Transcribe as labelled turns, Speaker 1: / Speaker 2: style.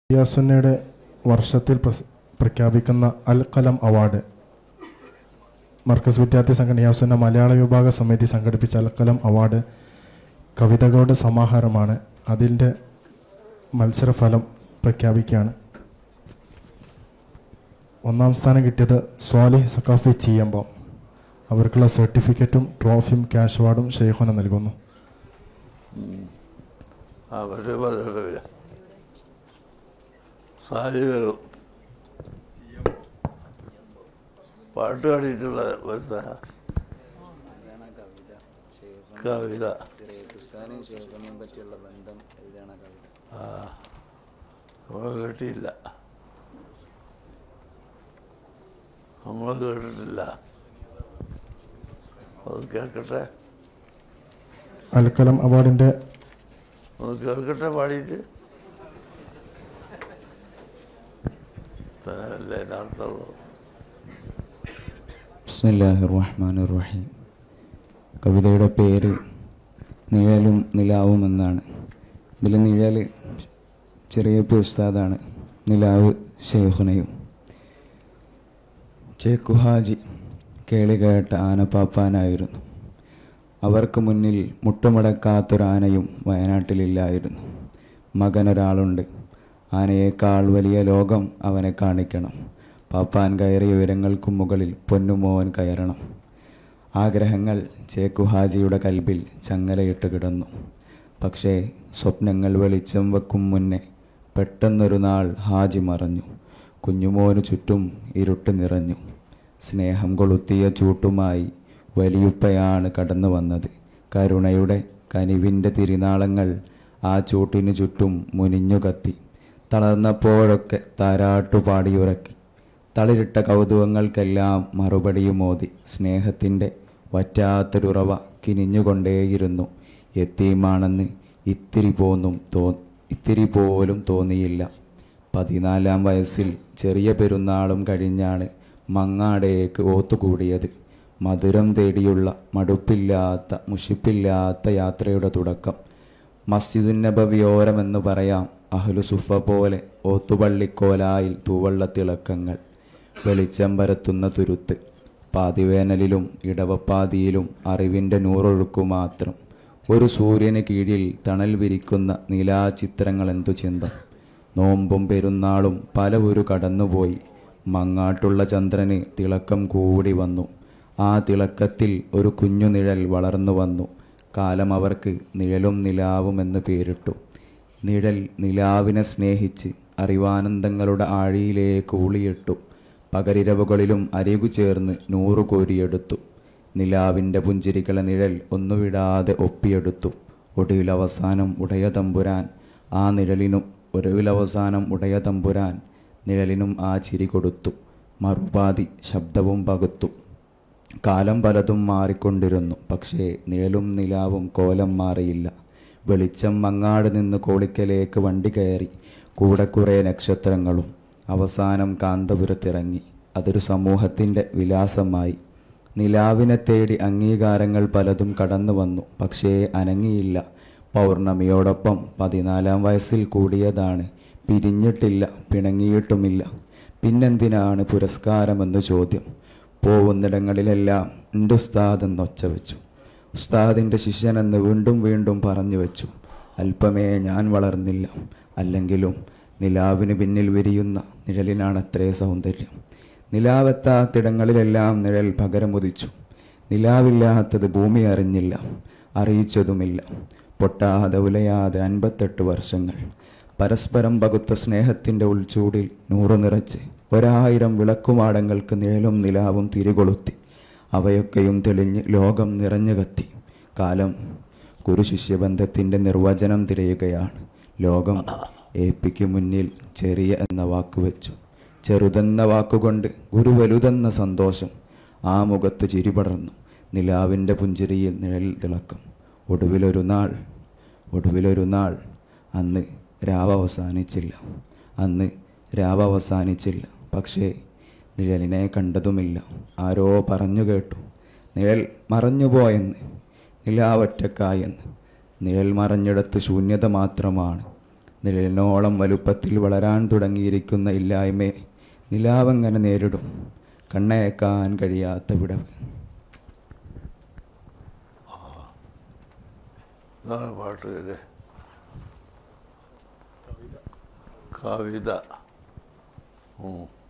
Speaker 1: യാസുന്നയുടെ വർഷത്തിൽ പ്രസ്- പ്രഖ്യാപിക്കുന്ന അൽ കലം അവാർഡ് മർക്കസ് വിദ്യാർത്ഥി സംഘടന യാസുന്ന മലയാള വിഭാഗ സമിതി സംഘടിപ്പിച്ച അൽ കലം അവാർഡ് കവിതകളുടെ സമാഹാരമാണ് അതിൻ്റെ മത്സരഫലം പ്രഖ്യാപിക്കുകയാണ് ഒന്നാം സ്ഥാനം കിട്ടിയത് സ്വാലിഹ് സക്കാഫി ചീയമ്പം അവർക്കുള്ള സർട്ടിഫിക്കറ്റും ട്രോഫിയും ക്യാഷ് അവാർഡും ഷെയ്ഖുന നൽകുന്നു
Speaker 2: അവർ പറഞ്ഞിട്ടില്ല സാരികളും പാട്ട് പാടിയിട്ടുള്ള ഒരു സഹ
Speaker 3: ഇതാണ് കവിത ഷെയ്ഖും
Speaker 2: കവിത
Speaker 3: ചെറിയ ഉസ്താനും ഷെയ്ഖുനെയും പറ്റിയുള്ള ബന്ധം ഇതാണ് കവിത
Speaker 2: ആ നമ്മൾ കേട്ടില്ല നമ്മൾ കേട്ടിട്ടില്ല അത് കേൾക്കട്ടെ
Speaker 1: അൽ കലം അവാർഡിൻ്റെ
Speaker 2: ഒന്ന് കേൾക്കട്ടെ പാടിയിട്ട് അല്ലേ നടത്തുള്ളൂ
Speaker 3: ബിസ്മില്ലാഹി റഹ്മാൻ റഹീം കവിതയുടെ പേര് നിഴലും നിലാവും എന്നാണ് ഇതിൽ നിഴൽ ചെറിയ ഉസ്താദാണ് നിലാവ് ഷെയ്ഖുനയും ചേക്കുഹാജി കേളി കേട്ട ആനപ്പാപ്പാനായിരുന്നു അവർക്ക് മുന്നിൽ മുട്ടുമടക്കാത്തൊരാനയും വയനാട്ടിലില്ലായിരുന്നു മകനൊരാളുണ്ട് ആനയേക്കാൾ വലിയ ലോകം അവനെ കാണിക്കണം പാപ്പാൻ കയറിയ ഉയരങ്ങൾക്കും മുകളിൽ പൊന്നുമോൻ കയറണം ആഗ്രഹങ്ങൾ ചേക്കുഹാജിയുടെ കൽബിൽ ചങ്ങലയിട്ട് കിടന്നു പക്ഷേ സ്വപ്നങ്ങൾ വെളിച്ചം വെക്കും മുന്നേ പെട്ടെന്നൊരു നാൾ ഹാജി മറഞ്ഞു കുഞ്ഞുമോനു ചുറ്റും ഇരുട്ട് നിറഞ്ഞു സ്നേഹം കൊളുത്തിയ ചൂട്ടുമായി വലിയുപ്പയാണ് കടന്നു വന്നത് കരുണയുടെ കനിവിൻ്റെ തിരുനാളങ്ങൾ ആ ചൂട്ടിനു ചുറ്റും മുനിഞ്ഞു കത്തി തളർന്നപ്പോഴൊക്കെ താരാട്ടു പാടിയുറക്കി തളിരിട്ട കൗതുകങ്ങൾക്കെല്ലാം മറുപടിയുമോതി സ്നേഹത്തിൻ്റെ വറ്റാത്തൊരുറവ കിനിഞ്ഞുകൊണ്ടേയിരുന്നു എത്തിയുമാണെന്ന് ഇത്തിരി പോന്നും തോ ഇത്തിരി പോലും തോന്നിയില്ല പതിനാലാം വയസ്സിൽ ചെറിയ പെരുന്നാളും കഴിഞ്ഞാണ് മങ്ങാടേക്ക് ഓത്തുകൂടിയത് മധുരം തേടിയുള്ള മടുപ്പില്ലാത്ത മുഷിപ്പില്ലാത്ത യാത്രയുടെ തുടക്കം മസ്ജിദുന്നബവിയോരമെന്ന് പറയാം അഹ്ലു സുഫ പോലെ ഓത്തുപള്ളിക്കോലായിൽ തൂവള്ളത്തിളക്കങ്ങൾ വെളിച്ചം പരത്തുന്ന തുരുത്ത് പാതിവേനലിലും ഇടവപ്പാതിയിലും അറിവിൻ്റെ നൂറൊഴുക്കു മാത്രം ഒരു സൂര്യന് കീഴിൽ തണൽ വിരിക്കുന്ന നിലാചിത്രങ്ങൾ എന്തു ചിന്ത നോമ്പും പെരുന്നാളും പല ഒരു കടന്നുപോയി മങ്ങാട്ടുള്ള ചന്ദ്രന് തിളക്കം കൂടി വന്നു ആ തിളക്കത്തിൽ ഒരു കുഞ്ഞു നിഴൽ വളർന്നു വന്നു കാലം അവർക്ക് നിഴലും നിലാവും എന്ന് പേരിട്ടു നിഴൽ നിലാവിനെ സ്നേഹിച്ച് അറിവാനന്ദങ്ങളുടെ ആഴിയിലേക്ക് ഊളിയിട്ടു പകരിരവുകളിലും അരികു ചേർന്ന് നൂറു കോരിയെടുത്തു നിലാവിൻ്റെ പുഞ്ചിരികളെ നിഴൽ ഒന്നുവിടാതെ ഒപ്പിയെടുത്തു ഒടുവിലവസാനം ഉടയ തമ്പുരാൻ ആ നിഴലിനും ഒടുവിലവസാനം ഉടയ തമ്പുരാൻ നിഴലിനും ആ ചിരി കൊടുത്തു മറുപാതി ശബ്ദവും പകുത്തു കാലം പലതും മാറിക്കൊണ്ടിരുന്നു പക്ഷേ നിഴലും നിലാവും കോലം മാറിയില്ല വെളിച്ചം മങ്ങാട് നിന്ന് കോളിക്കലേക്ക് വണ്ടി കയറി കൂടെ കുറേ നക്ഷത്രങ്ങളും അവസാനം കാന്തപുരത്തിറങ്ങി അതൊരു സമൂഹത്തിൻ്റെ വിലാസമായി നിലാവിനെ തേടി അംഗീകാരങ്ങൾ പലതും കടന്നു വന്നു പക്ഷേ അനങ്ങിയില്ല പൗർണമിയോടൊപ്പം പതിനാലാം വയസ്സിൽ കൂടിയതാണ് പിരിഞ്ഞിട്ടില്ല പിണങ്ങിയിട്ടുമില്ല പിന്നെന്തിനാണ് പുരസ്കാരമെന്ന് ചോദ്യം പോകുന്നിടങ്ങളിലെല്ലാം എൻ്റെ ഉസ്താദ് എന്നൊച്ച വെച്ചു ഉസ്താദിൻ്റെ ശിഷ്യനെന്ന് വീണ്ടും വീണ്ടും പറഞ്ഞു വെച്ചു അല്പമേ ഞാൻ വളർന്നില്ല അല്ലെങ്കിലും നിലാവിന് പിന്നിൽ വിരിയുന്ന നിഴലിനാണത്രേ സൗന്ദര്യം നിലാവെത്താത്തിടങ്ങളിലെല്ലാം നിഴൽ പകരമുദിച്ചു നിലാവില്ലാത്തത് ഭൂമി അറിഞ്ഞില്ല അറിയിച്ചതുമില്ല പൊട്ടാതെ ഉലയാതെ അൻപത്തെട്ട് വർഷങ്ങൾ പരസ്പരം പകുത്ത സ്നേഹത്തിൻ്റെ ഉൾച്ചൂടിൽ നൂറു നിറച്ച് ഒരായിരം വിളക്കുമാടങ്ങൾക്ക് നിഴലും നിലാവും തിരികൊളുത്തി അവയൊക്കെയും തെളിഞ്ഞ് ലോകം നിറഞ്ഞു കത്തി കാലം ഗുരുശിഷ്യബന്ധത്തിൻ്റെ നിർവചനം തിരയുകയാണ് ലോകം ഏപ്പിക്ക് മുന്നിൽ ചെറിയ എന്ന വാക്ക് വെച്ചു ചെറുതെന്ന വാക്കുകൊണ്ട് ഗുരു വലുതെന്ന സന്തോഷം ആ മുഖത്ത് ചിരി പടർന്നു നിലാവിൻ്റെ പുഞ്ചിരിയിൽ നിഴൽ തിളക്കം ഒടുവിലൊരു നാൾ ഒടുവിലൊരു നാൾ അന്ന് രാവ് അവസാനിച്ചില്ല അന്ന് രാവ് അവസാനിച്ചില്ല പക്ഷേ നിഴലിനെ കണ്ടതുമില്ല ആരോ പറഞ്ഞു കേട്ടു നിഴൽ മറഞ്ഞുപോയെന്ന് നിലാവറ്റക്കായെന്ന് നിഴൽ മറഞ്ഞിടത്ത് ശൂന്യത മാത്രമാണ്
Speaker 4: നിഴലിനോളം വലുപ്പത്തിൽ വളരാൻ തുടങ്ങിയിരിക്കുന്ന ഇല്ലായ്മയെ നിലാവെങ്ങനെ നേരിടും കണ്ണയക്കാൻ കഴിയാത്ത വിടവ്
Speaker 2: ഇതാണ് പാട്ട് അല്ലേ കവിത ഉം.